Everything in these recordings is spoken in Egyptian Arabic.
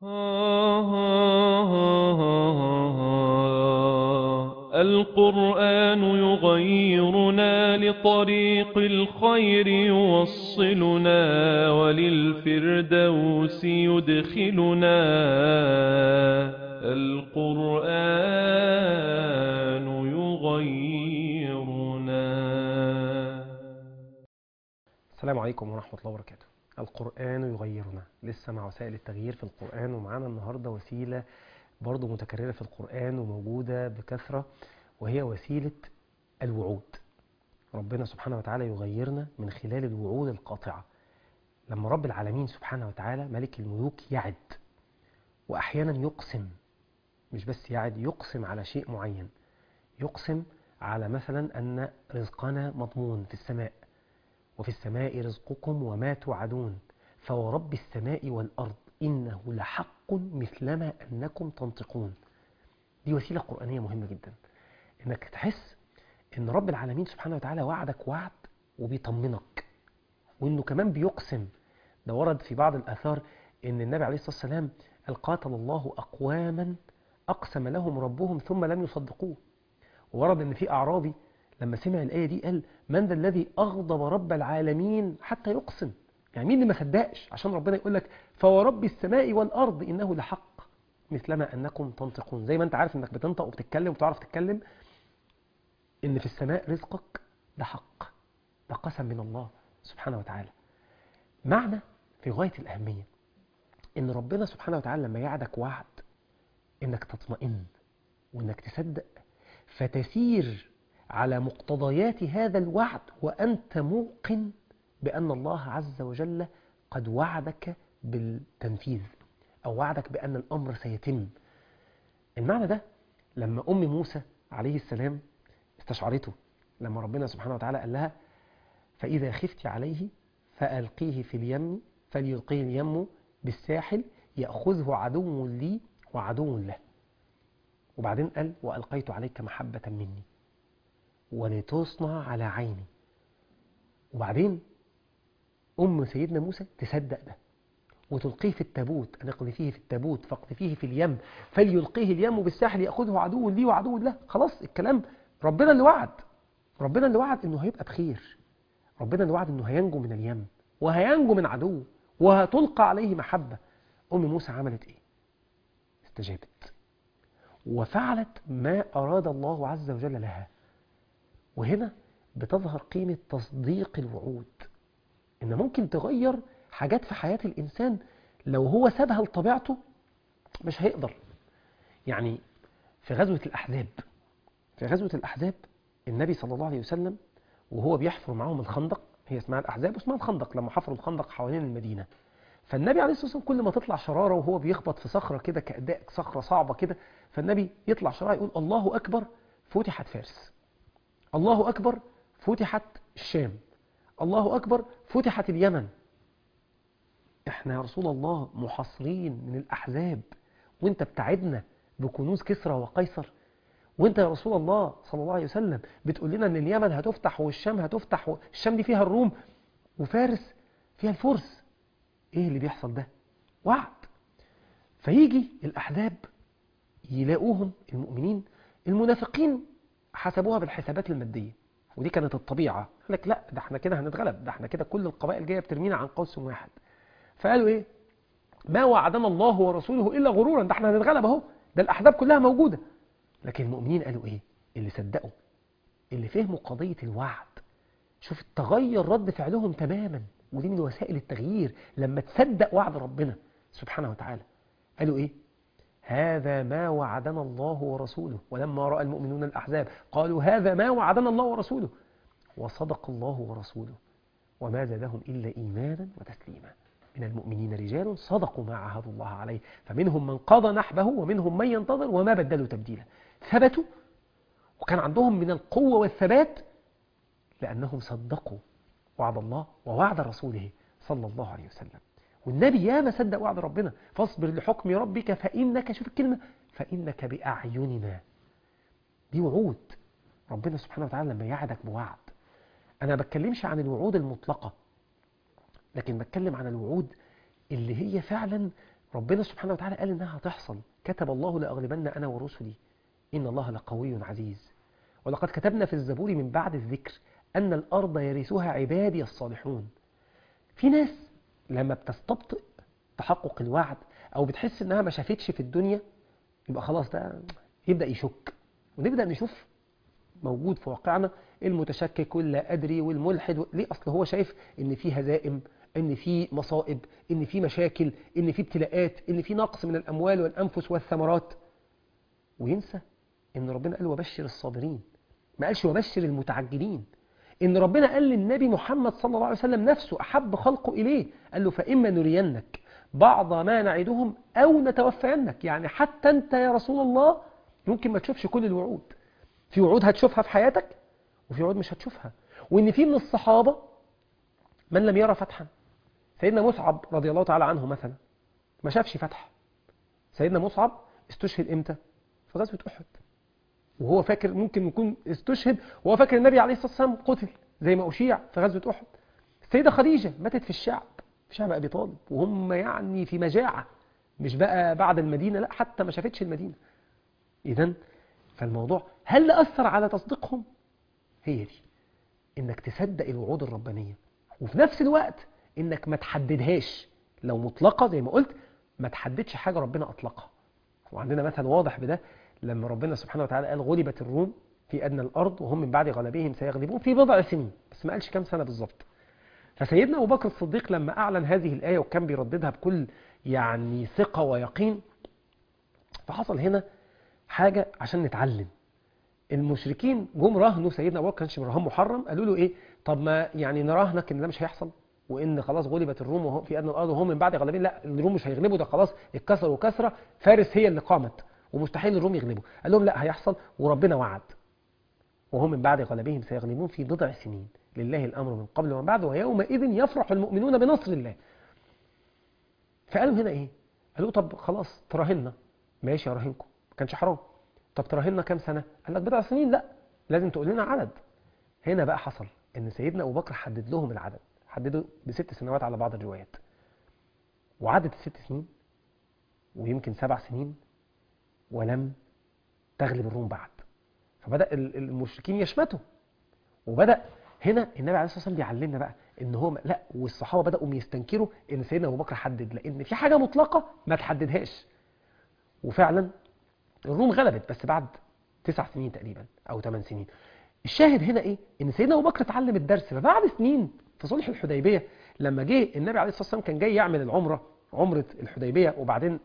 القرآن يغيرنا لطريق الخير يوصلنا وللفردوس يدخلنا القرآن يغيرنا السلام عليكم ورحمة الله وبركاته القرآن يغيرنا لسه مع وسائل التغيير في القرآن ومعانا النهاردة وسيلة برضو متكررة في القرآن وموجودة بكثرة وهي وسيلة الوعود ربنا سبحانه وتعالى يغيرنا من خلال الوعود القاطعة لما رب العالمين سبحانه وتعالى ملك الملوك يعد وأحيانا يقسم مش بس يعد يقسم على شيء معين يقسم على مثلا أن رزقنا مضمون في السماء وفي السماء رزقكم وما توعدون فورب السماء والأرض إنه لحق مثلما أنكم تنطقون دي وسيلة قرآنية مهمة جدا إنك تحس إن رب العالمين سبحانه وتعالى وعدك وعد وبيطمنك وإنه كمان بيقسم ده ورد في بعض الآثار إن النبي عليه الصلاة والسلام قال قاتل الله أقواما أقسم لهم ربهم ثم لم يصدقوه وورد إن في أعرابي لما سمع الآية دي قال من ذا الذي أغضب رب العالمين حتى يقسم يعني مين اللي ما صدقش عشان ربنا يقول لك فورب السماء والأرض إنه لحق مثلما أنكم تنطقون زي ما أنت عارف إنك بتنطق وبتتكلم وبتعرف تتكلم إن في السماء رزقك ده حق ده قسم من الله سبحانه وتعالى معنى في غاية الأهمية إن ربنا سبحانه وتعالى لما يعدك وعد إنك تطمئن وإنك تصدق فتسير على مقتضيات هذا الوعد وأنت موقن بأن الله عز وجل قد وعدك بالتنفيذ أو وعدك بأن الأمر سيتم المعنى ده لما أم موسى عليه السلام استشعرته لما ربنا سبحانه وتعالى قال لها فإذا خفت عليه فألقيه في اليم فليلقيه اليم بالساحل يأخذه عدو لي وعدو له وبعدين قال وألقيت عليك محبة مني ولتصنع على عيني وبعدين أم سيدنا موسى تصدق ده وتلقيه في التابوت أن اقذفيه في التابوت فاقذفيه في اليم فليلقيه اليم بالساحل يأخذه عدو لي وعدو له خلاص الكلام ربنا اللي وعد ربنا اللي وعد انه هيبقى بخير ربنا اللي وعد انه هينجو من اليم وهينجو من عدو وهتلقى عليه محبة أم موسى عملت ايه استجابت وفعلت ما أراد الله عز وجل لها وهنا بتظهر قيمة تصديق الوعود إن ممكن تغير حاجات في حياة الإنسان لو هو سابها لطبيعته مش هيقدر يعني في غزوة الأحزاب في غزوة الأحزاب النبي صلى الله عليه وسلم وهو بيحفر معاهم الخندق هي اسمها الأحزاب واسمها الخندق لما حفروا الخندق حوالين المدينة فالنبي عليه الصلاة والسلام كل ما تطلع شرارة وهو بيخبط في صخرة كده كأداء صخرة صعبة كده فالنبي يطلع شرارة يقول الله أكبر فتحت فارس الله أكبر فتحت الشام الله أكبر فتحت اليمن احنا يا رسول الله محاصرين من الأحزاب وانت بتعدنا بكنوز كسرى وقيصر وانت يا رسول الله صلى الله عليه وسلم بتقول لنا ان اليمن هتفتح والشام هتفتح والشام دي فيها الروم وفارس فيها الفرس ايه اللي بيحصل ده وعد فيجي الأحزاب يلاقوهم المؤمنين المنافقين حسبوها بالحسابات المادية ودي كانت الطبيعة قال لك لا ده احنا كده هنتغلب ده احنا كده كل القبائل جاية بترمينا عن قوس واحد فقالوا ايه ما وعدنا الله ورسوله إلا غرورا ده احنا هنتغلب اهو ده الأحزاب كلها موجودة لكن المؤمنين قالوا ايه اللي صدقوا اللي فهموا قضية الوعد شوف تغير رد فعلهم تماما ودي من وسائل التغيير لما تصدق وعد ربنا سبحانه وتعالى قالوا ايه هذا ما وعدنا الله ورسوله ولما رأى المؤمنون الأحزاب قالوا هذا ما وعدنا الله ورسوله وصدق الله ورسوله وما زادهم إلا إيمانا وتسليما من المؤمنين رجال صدقوا ما عاهدوا الله عليه فمنهم من قضى نحبه ومنهم من ينتظر وما بدلوا تبديلا ثبتوا وكان عندهم من القوة والثبات لأنهم صدقوا وعد الله ووعد رسوله صلى الله عليه وسلم والنبي يا ما صدق وعد ربنا فاصبر لحكم ربك فإنك شوف الكلمة فإنك بأعيننا دي وعود ربنا سبحانه وتعالى لما يعدك بوعد أنا بتكلمش عن الوعود المطلقة لكن بتكلم عن الوعود اللي هي فعلا ربنا سبحانه وتعالى قال إنها هتحصل كتب الله لأغلبن أنا ورسلي إن الله لقوي عزيز ولقد كتبنا في الزبور من بعد الذكر أن الأرض يرثها عبادي الصالحون في ناس لما بتستبطئ تحقق الوعد أو بتحس إنها ما شافتش في الدنيا يبقى خلاص ده يبدأ يشك ونبدأ نشوف موجود في واقعنا المتشكك واللا أدري والملحد و... ليه أصل هو شايف إن في هزائم إن في مصائب إن في مشاكل إن في ابتلاءات إن في نقص من الأموال والأنفس والثمرات وينسى إن ربنا قال وبشر الصابرين ما قالش وبشر المتعجلين إن ربنا قال للنبي محمد صلى الله عليه وسلم نفسه أحب خلقه إليه قال له فإما نرينك بعض ما نعدهم أو نتوفينك يعني حتى أنت يا رسول الله ممكن ما تشوفش كل الوعود في وعود هتشوفها في حياتك وفي وعود مش هتشوفها وإن في من الصحابة من لم يرى فتحا سيدنا مصعب رضي الله تعالى عنه مثلا ما شافش فتح سيدنا مصعب استشهد امتى في غزوة أحد وهو فاكر ممكن يكون استشهد وهو فاكر النبي عليه الصلاة والسلام قتل زي ما أشيع في غزوة أحد السيدة خديجة ماتت في الشعب في شعب أبي طالب وهم يعني في مجاعة مش بقى بعد المدينة لا حتى ما شافتش المدينة إذا فالموضوع هل أثر على تصديقهم هي دي إنك تصدق الوعود الربانية وفي نفس الوقت إنك ما تحددهاش لو مطلقة زي ما قلت ما تحددش حاجة ربنا أطلقها وعندنا مثل واضح بده لما ربنا سبحانه وتعالى قال غلبت الروم في أدنى الأرض وهم من بعد غلبهم سيغلبون في بضع سنين بس ما قالش كام سنة بالظبط فسيدنا أبو بكر الصديق لما أعلن هذه الآية وكان بيرددها بكل يعني ثقة ويقين فحصل هنا حاجة عشان نتعلم المشركين جم راهنوا سيدنا أبو بكر كانش رهان محرم قالوا له إيه طب ما يعني نراهنك إن ده مش هيحصل وإن خلاص غلبت الروم وهم في أدنى الأرض وهم من بعد غلبين لا الروم مش هيغلبوا ده خلاص اتكسروا كسرة فارس هي اللي قامت ومستحيل الروم يغلبوا قال لهم لا هيحصل وربنا وعد وهم من بعد غلبهم سيغلبون في بضع سنين لله الأمر من قبل ومن بعد ويومئذ يفرح المؤمنون بنصر الله فقالوا هنا إيه قالوا طب خلاص تراهنا ماشي أراهنكم ما كانش حرام طب تراهنا كام سنة قال لك بضع سنين لا لازم تقول لنا عدد هنا بقى حصل ان سيدنا أبو بكر حدد لهم العدد حددوا بست سنوات على بعض الروايات وعدت الست سنين ويمكن سبع سنين ولم تغلب الروم بعد فبدأ المشركين يشمتوا وبدأ هنا النبي عليه الصلاة والسلام بيعلمنا بقى ان هو لا والصحابة بدأوا يستنكروا ان سيدنا أبو بكر حدد لأن في حاجة مطلقة ما تحددهاش وفعلا الروم غلبت بس بعد تسع سنين تقريبا أو ثمان سنين الشاهد هنا إيه إن سيدنا أبو بكر اتعلم الدرس فبعد سنين في صلح الحديبية لما جه النبي عليه الصلاة والسلام كان جاي يعمل العمرة عمرة الحديبية وبعدين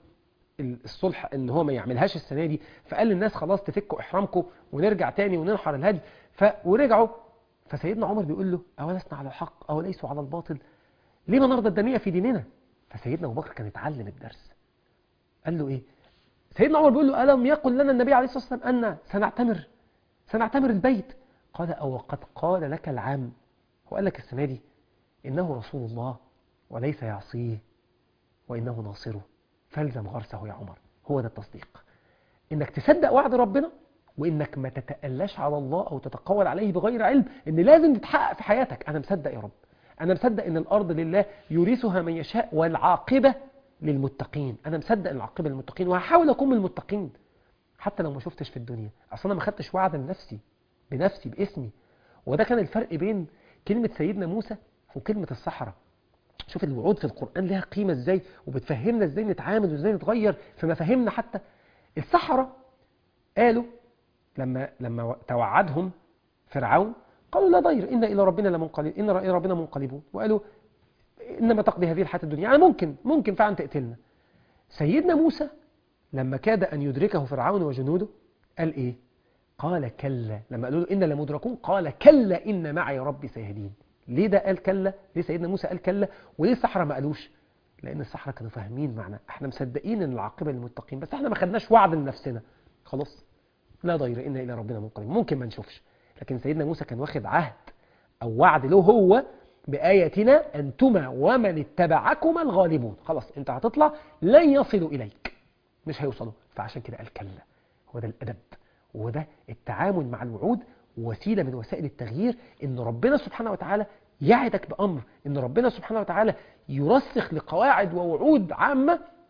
الصلح ان هو ما يعملهاش السنة دي فقال للناس خلاص تفكوا احرامكم ونرجع تاني وننحر الهدي ف... ورجعوا فسيدنا عمر بيقول له أولسنا على الحق أو ليسوا على الباطل ليه ما نرضى الدنيا في ديننا فسيدنا أبو بكر كان اتعلم الدرس قال له إيه سيدنا عمر بيقول له ألم يقل لنا النبي عليه الصلاة والسلام أن سنعتمر سنعتمر البيت قال أو قد قال لك العام هو قال لك السنة دي إنه رسول الله وليس يعصيه وإنه ناصره فالزم غرسه يا عمر هو ده التصديق إنك تصدق وعد ربنا وإنك ما تتألاش على الله أو تتقول عليه بغير علم إن لازم تتحقق في حياتك أنا مصدق يا رب أنا مصدق إن الأرض لله يورثها من يشاء والعاقبة للمتقين أنا مصدق العاقبة للمتقين وهحاول أكون من المتقين حتى لو ما شفتش في الدنيا أصلا ما خدتش وعد لنفسي بنفسي باسمي وده كان الفرق بين كلمة سيدنا موسى وكلمة الصحراء شوف الوعود في القرآن لها قيمة ازاي وبتفهمنا ازاي نتعامل وازاي نتغير في مفاهيمنا حتى السحرة قالوا لما لما توعدهم فرعون قالوا لا ضير إن إلى ربنا لمنقلب إن إلى ربنا منقلبون وقالوا إنما تقضي هذه الحياة الدنيا يعني ممكن ممكن فعلا تقتلنا سيدنا موسى لما كاد أن يدركه فرعون وجنوده قال إيه قال كلا لما قالوا له إن لمدركون قال كلا إن معي ربي سيهدين ليه ده قال كلا ليه سيدنا موسى قال كلا وليه السحرة ما قالوش لأن السحرة كانوا فاهمين معنى احنا مصدقين ان العاقبة للمتقين بس احنا ما خدناش وعد لنفسنا خلاص لا ضير إن إلى ربنا منقلب ممكن ما نشوفش لكن سيدنا موسى كان واخد عهد أو وعد له هو بآياتنا أنتما ومن اتبعكما الغالبون خلاص انت هتطلع لن يصلوا إليك مش هيوصلوا فعشان كده قال كلا هو ده الأدب وده التعامل مع الوعود وسيلة من وسائل التغيير ان ربنا سبحانه وتعالى يعدك بأمر ان ربنا سبحانه وتعالى يرسخ لقواعد ووعود عامة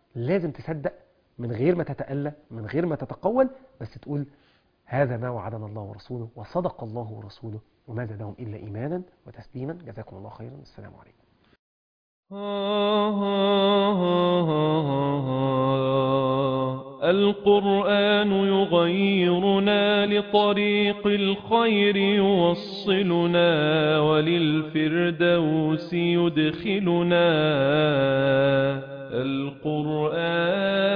لازم تصدق من غير ما تتألى من غير ما تتقول بس تقول هذا ما وعدنا الله ورسوله وصدق الله ورسوله وما زادهم إلا إيمانا وتسليما جزاكم الله خيرا السلام عليكم القرآن يغيرنا لطريق الخير يوصلنا وللفردوس يدخلنا القرآن